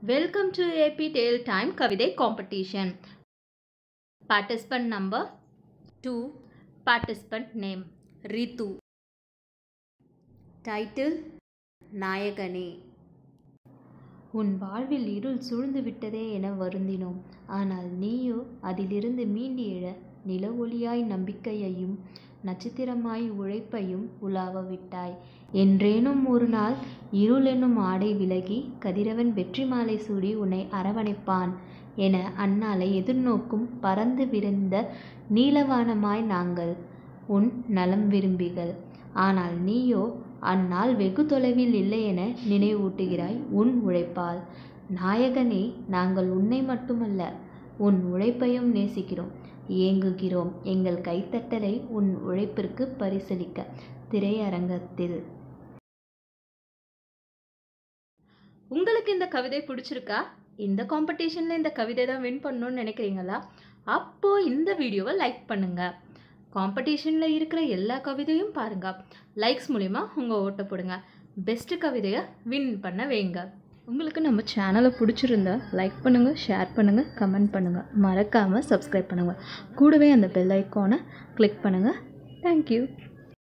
Welcome to AP Tale Time Kavidai Competition. Participant number 2. Participant name Ritu. Title நாயகனே உன் வாழ்வில் இருள் சூழ்ந்து விட்டதே என வருந்தினோம் ஆனால் நீயோ அதிலிருந்து மீண்டு எழ நில ஒளியாய் நம்பிக்கையையும் நட்சத்திரமாய் உழைப்பையும் உலாவ விட்டாய் என்றேனும் ஒரு நாள் இருள் என்னும் ஆடை விலகி கதிரவன் வெற்றி மாலை சூடி உன்னை அரவணைப்பான் என அந்நாளை எதிர்நோக்கும் பறந்து விரிந்த நீலவானமாய் நாங்கள் உன் நலம் விரும்பிகள் ஆனால் நீயோ அந்நாள் வெகு தொலைவில் இல்லை என நினைவூட்டுகிறாய் உன் உழைப்பால் நாயகனே நாங்கள் உன்னை மட்டுமல்ல உன் உழைப்பையும் நேசிக்கிறோம் ஏங்குகிறோம் எங்கள் கைத்தட்டலை உன் உழைப்பிற்கு பரிசளிக்க திரையரங்கத்தில் உங்களுக்கு இந்த கவிதை பிடிச்சிருக்கா இந்த காம்படிஷனில் இந்த கவிதை தான் வின் பண்ணணும்னு நினைக்கிறீங்களா அப்போது இந்த வீடியோவை லைக் பண்ணுங்கள் காம்படிஷனில் இருக்கிற எல்லா கவிதையும் பாருங்கள் லைக்ஸ் மூலிமா உங்கள் ஓட்டை போடுங்க பெஸ்ட்டு கவிதையை வின் பண்ண வைங்க உங்களுக்கு நம்ம சேனலை பிடிச்சிருந்தா லைக் பண்ணுங்கள் ஷேர் பண்ணுங்கள் கமெண்ட் பண்ணுங்கள் மறக்காமல் சப்ஸ்கிரைப் பண்ணுங்கள் கூடவே அந்த பெல் ஐக்கானை கிளிக் பண்ணுங்கள் தேங்க்யூ